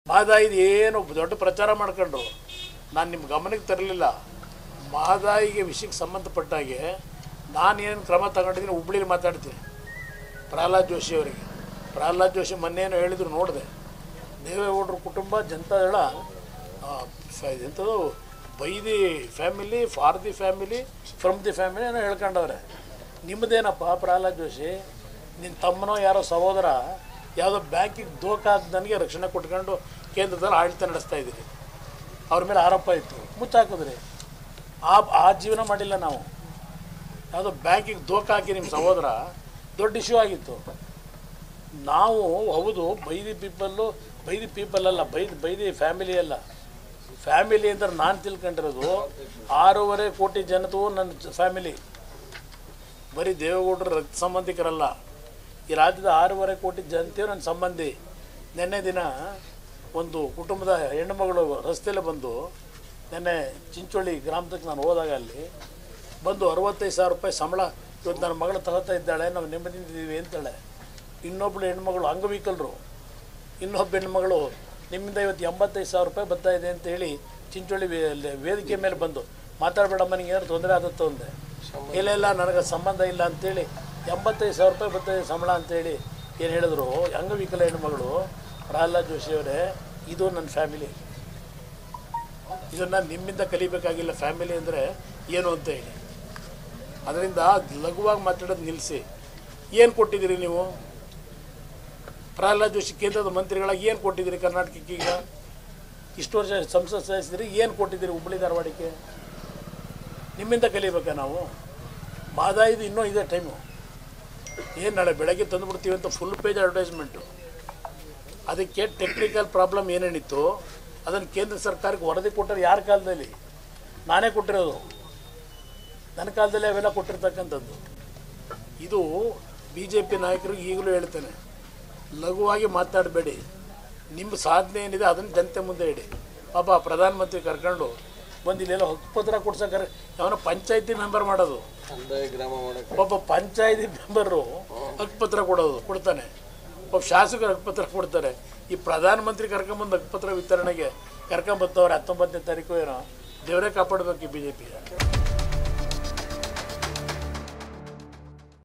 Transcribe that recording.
ಮಹದಾಯಿದು ಏನು ದೊಡ್ಡ ಪ್ರಚಾರ ಮಾಡ್ಕೊಂಡು ನಾನು ನಿಮ್ಮ ಗಮನಕ್ಕೆ ತರಲಿಲ್ಲ ಮಹದಾಯಿಗೆ ವಿಷಯಕ್ಕೆ ಸಂಬಂಧಪಟ್ಟ ಹಾಗೆ ನಾನೇನು ಕ್ರಮ ತಗೊಂಡಿದ್ದೀನಿ ಹುಬ್ಳಿಲಿ ಮಾತಾಡ್ತೀನಿ ಪ್ರಹ್ಲಾದ್ ಜೋಶಿ ಅವರಿಗೆ ಪ್ರಹ್ಲಾದ್ ಜೋಶಿ ಮೊನ್ನೇನು ಹೇಳಿದ್ರು ನೋಡಿದೆ ದೇವೇಗೌಡರ ಕುಟುಂಬ ಜನತಾದಳ ಆ, ಫ- ಎಂಥದ್ದು by the family for the family from the family ಏನೋ ಹೇಳ್ಕೊಂಡವ್ರೆ ನಿಮ್ಮದೇನಪ್ಪ ಪ್ರಹ್ಲಾದ್ ಜೋಶಿ ನಿನ್ನ ತಮ್ಮನೋ ಯಾರೋ ಸಹೋದರ ಯಾವುದೋ ಬ್ಯಾಂಕಿಗೆ ದೋಖ ನನಗೆ ರಕ್ಷಣೆ ಕೊಟ್ಕೊಂಡು ಕೇಂದ್ರದಲ್ಲಿ ಆಡಳಿತ ನಡೆಸ್ತಾ ಇದ್ದೀರಿ ಅವ್ರ ಮೇಲೆ ಆರೋಪ ಇತ್ತು ಮುಚ್ಚಾಕಿದ್ರಿ ಆ ಆ ಜೀವನ ಮಾಡಿಲ್ಲ ನಾವು ಯಾವುದೋ ಬ್ಯಾಂಕಿಗೆ ದೋಖ ಹಾಕಿ ನಿಮ್ಮ ಸಹೋದರ ದೊಡ್ಡ ಇಶ್ಯೂ ಆಗಿತ್ತು ನಾವು ಹೌದು ಬೈದಿ ಪೀಪಲ್ಲು ಬೈದಿ ಪೀಪಲ್ ಅಲ್ಲ ಬೈದಿ ಬೈದಿ ಫ್ಯಾಮಿಲಿ ಅಲ್ಲ ಫ್ಯಾಮಿಲಿ ಅಂದ್ರೆ ನಾನು ತಿಳ್ಕೊಂಡಿರೋದು ಆರೂವರೆ ಕೋಟಿ ಜನತು ನನ್ನ ಫ್ಯಾಮಿಲಿ ಬರೀ ದೇವೇಗೌಡರ ರಕ್ತ ಸಂಬಂಧಿಕರಲ್ಲ ಈ ರಾಜ್ಯದ ಆರೂವರೆ ಕೋಟಿ ಜನತೆಯು ನನ್ನ ಸಂಬಂಧಿ ನಿನ್ನೆ ದಿನ ಒಂದು ಕುಟುಂಬದ ಹೆಣ್ಣುಮಗಳು ರಸ್ತೆಯಲ್ಲಿ ಬಂದು ನಿನ್ನೆ ಚಿಂಚೋಳಿ ಗ್ರಾಮದಕ್ಕೆ ನಾನು ಹೋದಾಗ ಅಲ್ಲಿ ಬಂದು ಅರವತ್ತೈದು ಸಾವಿರ ರೂಪಾಯಿ ಸಂಬಳ ಇವತ್ತು ನನ್ನ ಮಗಳು ತಗೋತಾ ಇದ್ದಾಳೆ ನಾವು ನೆಮ್ಮದಿದ್ದೀವಿ ಅಂತಾಳೆ ಇನ್ನೊಬ್ಳು ಹೆಣ್ಮಗಳು ಅಂಗವಿಕಲರು ಇನ್ನೊಬ್ಬ ಹೆಣ್ಮಗಳು ನಿಮ್ಮಿಂದ ಇವತ್ತು ಎಂಬತ್ತೈದು ಸಾವಿರ ರೂಪಾಯಿ ಬರ್ತಾ ಇದೆ ಅಂತ ಹೇಳಿ ಚಿಂಚೋಳಿ ವೇ- ವೇದಿಕೆ ಮೇಲೆ ಬಂದು ಮಾತಾಡಬೇಡಮ್ಮ ನಿಂಗೆ ಏನಾದ್ರು ತೊಂದರೆ ಆಗುತ್ತೋ ಅಂದೆ ಇಲ್ಲ ಇಲ್ಲ ನನಗೆ ಸಂಬಂಧ ಇಲ್ಲ ಅಂತೇಳಿ ಎಂಬತ್ತೈದು ಸಾವಿರ ರೂಪಾಯಿ ಬರ್ತಾಯಿದೆ ಸಂಬಳ ಅಂತೇಳಿ ಏನು ಹೇಳಿದ್ರು ಅಂಗವಿಕಲ ಹೆಣ್ಮಗಳು ಪ್ರಹ್ಲಾದ್ ಜೋಶಿ ಅವರೇ ಇದು ನನ್ನ ಫ್ಯಾಮಿಲಿ ಇದನ್ನು ನಿಮ್ಮಿಂದ ಕಲಿಬೇಕಾಗಿಲ್ಲ ಫ್ಯಾಮಿಲಿ ಅಂದರೆ ಏನು ಅಂತ ಹೇಳಿ ಅದರಿಂದ ಲಘುವಾಗಿ ಮಾತಾಡೋದು ನಿಲ್ಲಿಸಿ ಏನು ಕೊಟ್ಟಿದ್ದೀರಿ ನೀವು ಪ್ರಹ್ಲಾದ್ ಜೋಶಿ ಕೇಂದ್ರದ ಮಂತ್ರಿಗಳಾಗಿ ಏನು ಕೊಟ್ಟಿದ್ದೀರಿ ಕರ್ನಾಟಕಕ್ಕೆ ಈಗ ಇಷ್ಟು ವರ್ಷ ಸಂಸತ್ ಸದಸ್ಯರಿಗೆ ಏನು ಕೊಟ್ಟಿದ್ದೀರಿ ಹುಬ್ಬಳ್ಳಿ ಧಾರವಾಡಕ್ಕೆ ನಿಮ್ಮಿಂದ ಕಲಿಬೇಕಾ ನಾವು ಮಾದಾಯಿದು ಇನ್ನೂ ಇದೆ ಟೈಮು ಏನು ನಾಳೆ ಬೆಳಗ್ಗೆ ತಂದುಬಿಡ್ತೀವಿ ಅಂತ ಫುಲ್ ಪೇಜ್ ಅಡ್ವರ್ಟೈಸ್ಮೆಂಟು ಅದಕ್ಕೆ ಟೆಕ್ನಿಕಲ್ ಪ್ರಾಬ್ಲಮ್ ಏನೇನಿತ್ತು ಅದನ್ನು ಕೇಂದ್ರ ಸರ್ಕಾರಕ್ಕೆ ವರದಿ ಕೊಟ್ಟರೆ ಯಾರ ಕಾಲದಲ್ಲಿ ನಾನೇ ಕೊಟ್ಟಿರೋದು ನನ್ನ ಕಾಲದಲ್ಲಿ ಅವೆಲ್ಲ ಕೊಟ್ಟಿರ್ತಕ್ಕಂಥದ್ದು ಇದು ಬಿ ಜೆ ಪಿ ನಾಯಕರಿಗೆ ಈಗಲೂ ಹೇಳ್ತೇನೆ ಲಘುವಾಗಿ ಮಾತಾಡಬೇಡಿ ನಿಮ್ಮ ಸಾಧನೆ ಏನಿದೆ ಅದನ್ನು ಜನತೆ ಮುಂದೆ ಇಡಿ ಪಾಪ ಪ್ರಧಾನಮಂತ್ರಿ ಕರ್ಕೊಂಡು ಬಂದು ಇಲ್ಲೆಲ್ಲ ಹಕ್ಕುಪತ್ರ ಕೊಡ್ಸಕ್ಕೆ ಅವನ ಪಂಚಾಯತಿ ಮೆಂಬರ್ ಮಾಡೋದು ಕಂದಾಯ ಗ್ರಾಮ ಮಾಡಕ್ಕೆ ಒಬ್ಬ ಪಂಚಾಯತಿ ಮೆಂಬರು ಹಕ್ಕುಪತ್ರ ಕೊಡೋದು ಕೊಡ್ತಾನೆ ಒಬ್ಬ ಶಾಸಕರು ಹಕ್ಕುಪತ್ರ ಕೊಡ್ತಾರೆ ಈ ಪ್ರಧಾನಮಂತ್ರಿ ಕರ್ಕೊಂಬಂದು ಹಕ್ಕುಪತ್ರ ವಿತರಣೆಗೆ ಕರ್ಕೊಂಬತ್ತವ್ರೆ ಹತ್ತೊಂಬತ್ತನೇ ತಾರೀಕು ಏನೋ ದೇವರೇ ಕಾಪಾಡಬೇಕು ಈ ಬಿ ಜೆ ಪಿ